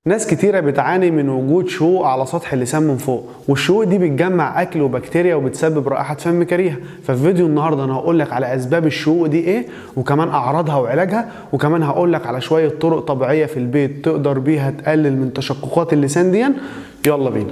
ناس كتيرة بتعاني من وجود شقوق على سطح اللسان من فوق والشقوق دي بتجمع اكل وبكتيريا وبتسبب رائحة فم كريهة ففي فيديو النهاردة انا هقول لك على اسباب الشقوق دي ايه وكمان اعراضها وعلاجها وكمان هقول لك على شوية طرق طبيعية في البيت تقدر بيها تقلل من تشققات اللسان دي يلا بينا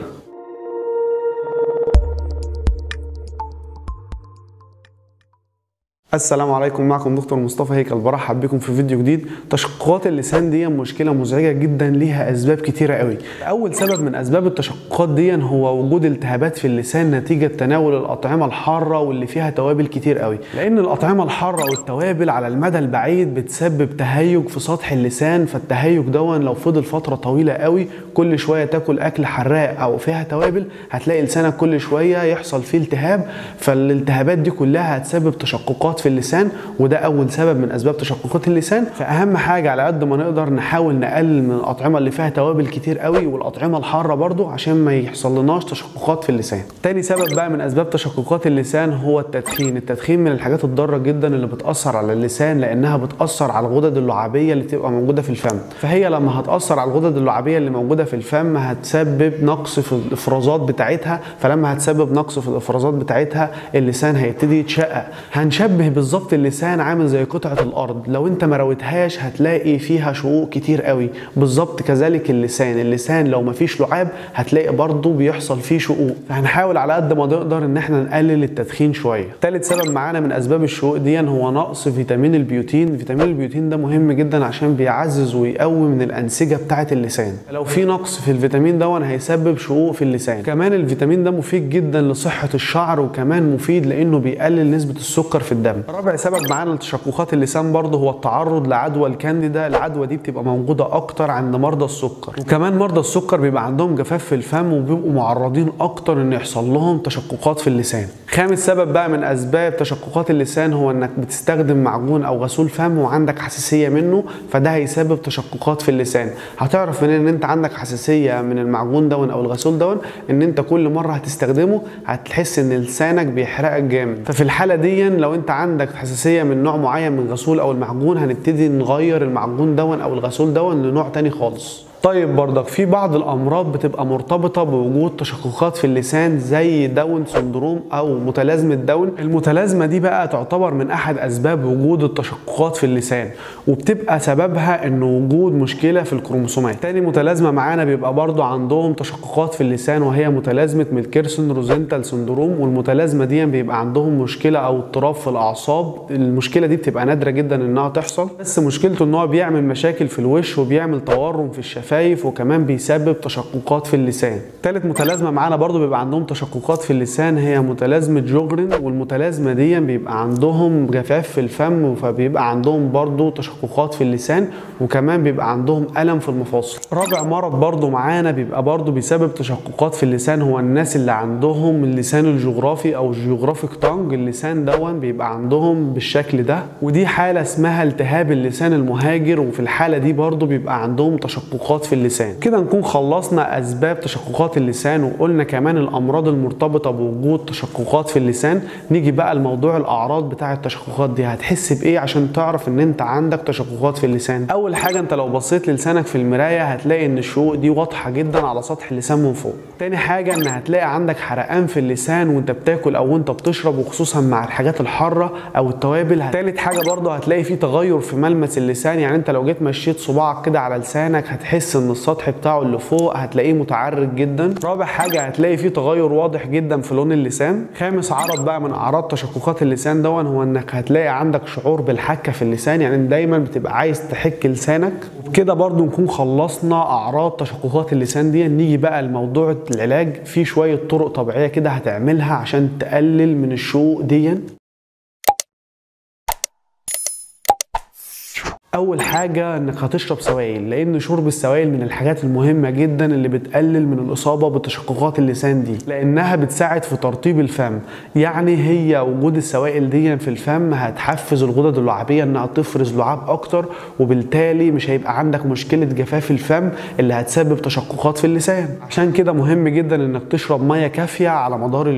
السلام عليكم معكم دكتور مصطفى هيكل برحب بكم في فيديو جديد تشققات اللسان دي مشكله مزعجه جدا ليها اسباب كتيره قوي اول سبب من اسباب التشققات دي هو وجود التهابات في اللسان نتيجه تناول الاطعمه الحاره واللي فيها توابل كتير قوي لان الاطعمه الحاره والتوابل على المدى البعيد بتسبب تهيج في سطح اللسان فالتهيج دون لو فضل فتره طويله قوي كل شويه تاكل اكل حراق او فيها توابل هتلاقي لسانك كل شويه يحصل فيه التهاب فالالتهابات دي كلها هتسبب تشققات في اللسان وده اول سبب من اسباب تشققات اللسان فاهم حاجه على قد ما نقدر نحاول نقلل من الاطعمه اللي فيها توابل كتير قوي والاطعمه الحاره برضو عشان ما يحصل لناش تشققات في اللسان تاني سبب بقى من اسباب تشققات اللسان هو التدخين التدخين من الحاجات الضاره جدا اللي بتاثر على اللسان لانها بتاثر على الغدد اللعابيه اللي بتبقى موجوده في الفم فهي لما هتاثر على الغدد اللعابيه اللي موجوده في الفم هتسبب نقص في الافرازات بتاعتها فلما هتسبب نقص في الافرازات بتاعتها اللسان هيبتدي يتشقق هنشبه بالظبط اللسان عامل زي قطعه الارض لو انت ما رويتهاش هتلاقي فيها شقوق كتير قوي بالظبط كذلك اللسان اللسان لو ما فيش لعاب هتلاقي برضه بيحصل فيه شقوق فهنحاول على قد ما نقدر ان احنا نقلل التدخين شويه ثالث سبب معانا من اسباب الشقوق دي هو نقص فيتامين البيوتين فيتامين البيوتين ده مهم جدا عشان بيعزز ويقوي من الانسجه بتاعه اللسان لو في نقص في الفيتامين ده هيسبب شقوق في اللسان كمان الفيتامين ده مفيد جدا لصحه الشعر وكمان مفيد لانه بيقلل نسبه السكر في الدم رابع سبب معانا لتشققات اللسان برضه هو التعرض لعدوى الكانديدا العدوى دي بتبقى موجوده اكتر عند مرضى السكر وكمان مرضى السكر بيبقى عندهم جفاف في الفم وبيبقوا معرضين اكتر ان يحصل لهم تشققات في اللسان خامس سبب بقى من اسباب تشققات اللسان هو انك بتستخدم معجون او غسول فم وعندك حساسيه منه فده هيسبب تشققات في اللسان هتعرف منين ان انت عندك حساسيه من المعجون دون او الغسول دون ان انت كل مره هتستخدمه هتحس ان لسانك بيحرقك جامد ففي الحاله دي لو انت عندك حساسيه من نوع معين من الغسول او المعجون هنبتدي نغير المعجون دون او الغسول دون لنوع تاني خالص طيب برضك في بعض الامراض بتبقى مرتبطه بوجود تشققات في اللسان زي داون سندروم او متلازمه داون المتلازمه دي بقى تعتبر من احد اسباب وجود التشققات في اللسان وبتبقى سببها ان وجود مشكله في الكروموسومات تاني متلازمه معانا بيبقى برضو عندهم تشققات في اللسان وهي متلازمه ميلكيرسون روزنتال سندروم والمتلازمه دي بيبقى عندهم مشكله او اضطراب في الاعصاب المشكله دي بتبقى نادره جدا انها تحصل بس مشكلته ان هو بيعمل مشاكل في الوش وبيعمل تورم في الشفايف الشفايف وكمان بيسبب تشققات في اللسان ثالث متلازمه معانا برضو بيبقى عندهم تشققات في اللسان هي متلازمه جوجرين والمتلازمه دي بيبقى عندهم جفاف في الفم فبيبقى عندهم برضو تشققات في اللسان وكمان بيبقى عندهم الم في المفاصل رابع مرض برضو معانا بيبقى برضو بسبب تشققات في اللسان هو الناس اللي عندهم اللسان الجغرافي او الجيوغرافيك تانج اللسان دون بيبقى عندهم بالشكل ده ودي حاله اسمها التهاب اللسان المهاجر وفي الحاله دي برضو بيبقى عندهم تشققات في اللسان كده نكون خلصنا اسباب تشققات اللسان وقلنا كمان الامراض المرتبطه بوجود تشققات في اللسان نيجي بقى لموضوع الاعراض بتاعه التشققات دي هتحس بايه عشان تعرف ان انت عندك تشققات في اللسان اول حاجه انت لو بصيت للسانك في المرايه هتلاقي ان الشقوق دي واضحه جدا على سطح اللسان من فوق تاني حاجه ان هتلاقي عندك حرقان في اللسان وانت بتاكل او وانت بتشرب وخصوصا مع الحاجات الحاره او التوابل تالت حاجه برضه هتلاقي في تغير في ملمس اللسان يعني انت لو جيت مشيت صباعك كده على لسانك هتحس ان السطح بتاعه اللي فوق هتلاقيه متعرج جدا رابع حاجه هتلاقي فيه تغير واضح جدا في لون اللسان خامس عرض بقى من اعراض تشققات اللسان دون هو انك هتلاقي عندك شعور بالحكه في اللسان يعني دايما بتبقى عايز تحك لسانك وبكده برضو نكون خلصنا اعراض تشققات اللسان دي نيجي بقى لموضوع العلاج في شويه طرق طبيعيه كده هتعملها عشان تقلل من الشقوق دي اول حاجه انك هتشرب سوائل لان شرب السوائل من الحاجات المهمه جدا اللي بتقلل من الاصابه بتشققات اللسان دي لانها بتساعد في ترطيب الفم يعني هي وجود السوائل دي في الفم هتحفز الغدد اللعابيه انها تفرز لعاب اكتر وبالتالي مش هيبقى عندك مشكله جفاف الفم اللي هتسبب تشققات في اللسان عشان كده مهم جدا انك تشرب ميه كافيه على مدار اليوم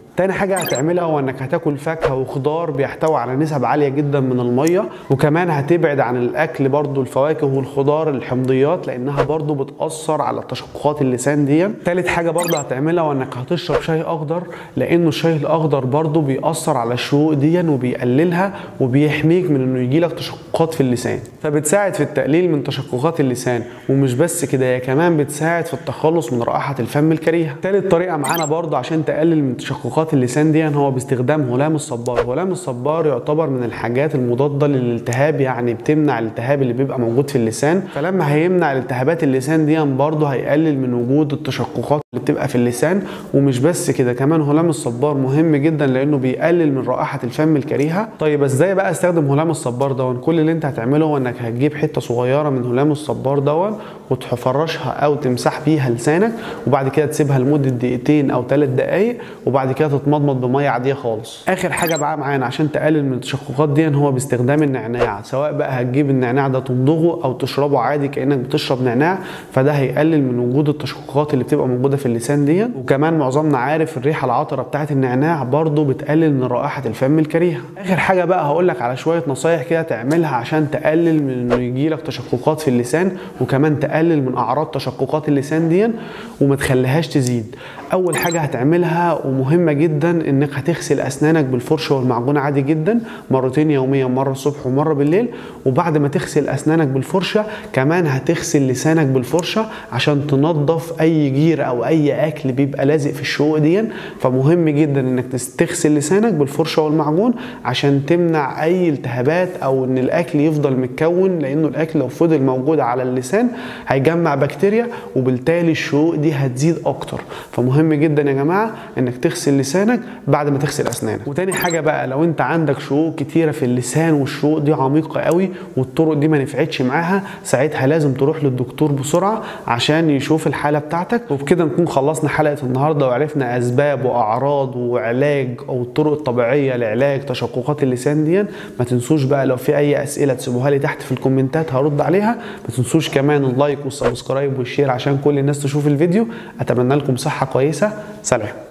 تاني حاجة هتعملها هو انك هتاكل فاكهة وخضار بيحتوي على نسب عالية جدا من المية وكمان هتبعد عن الاكل برضو الفواكه والخضار الحمضيات لانها برضو بتأثر على تشققات اللسان دي تالت حاجة برضو هتعملها هو انك هتشرب شاي اخضر لانه الشاي الاخضر برضو بيأثر على الشقوق دي وبيقللها وبيحميك من انه يجيلك تشققات في اللسان فبتساعد في التقليل من تشققات اللسان ومش بس كده هي كمان بتساعد في التخلص من رائحة الفم الكريهة تالت طريقة معانا برضو عشان تقلل من تشققات اللسان دي هو باستخدام هلام الصبار هلام الصبار يعتبر من الحاجات المضادة للالتهاب يعني بتمنع الالتهاب اللي بيبقى موجود في اللسان فلما هيمنع الالتهابات اللسان دي برضه هيقلل من وجود التشققات اللي بتبقى في اللسان ومش بس كده كمان هلام الصبار مهم جدا لانه بيقلل من رائحة الفم الكريهة طيب ازاي بقى استخدم هلام الصبار دون كل اللي انت هتعمله هو انك هتجيب حتة صغيرة من هلام الصبار دون وتفرشها او تمسح بيها لسانك وبعد كده تسيبها لمدة دقيقتين او ثلاث دقايق وبعد كده تتمضمض بميه عاديه خالص اخر حاجه بقى معانا عشان تقلل من التشققات دي هو باستخدام النعناع سواء بقى هتجيب النعناع ده تمضغه او تشربه عادي كانك بتشرب نعناع فده هيقلل من وجود التشققات اللي بتبقى موجوده في اللسان دي وكمان معظمنا عارف الريحه العطره بتاعه النعناع برضو بتقلل من رائحه الفم الكريهه اخر حاجه بقى هقول لك على شويه نصايح كده تعملها عشان تقلل من انه يجيلك تشققات في اللسان وكمان تقلل من اعراض تشققات اللسان دي وما تخليهاش تزيد اول حاجه هتعملها ومهمه جدا انك هتغسل اسنانك بالفرشه والمعجون عادي جدا مرتين يوميا مره الصبح ومره بالليل وبعد ما تغسل اسنانك بالفرشه كمان هتغسل لسانك بالفرشه عشان تنظف اي جير او اي اكل بيبقى لازق في الشقوق دي فمهم جدا انك تغسل لسانك بالفرشه والمعجون عشان تمنع اي التهابات او ان الاكل يفضل متكون لانه الاكل لو فضل موجود على اللسان هيجمع بكتيريا وبالتالي الشقوق دي هتزيد اكتر فمهم جدا يا جماعه انك تغسل لسانك بعد ما تغسل اسنانك وتاني حاجه بقى لو انت عندك شقوق كتيره في اللسان والشقوق دي عميقه قوي والطرق دي ما نفعتش معاها ساعتها لازم تروح للدكتور بسرعه عشان يشوف الحاله بتاعتك وبكده نكون خلصنا حلقه النهارده وعرفنا اسباب واعراض وعلاج او الطرق الطبيعيه لعلاج تشققات اللسان دي ما تنسوش بقى لو في اي اسئله تسيبوها لي تحت في الكومنتات هرد عليها ما تنسوش كمان اللايك والسبسكرايب والشير عشان كل الناس تشوف الفيديو اتمنى لكم صحه كويسه سلام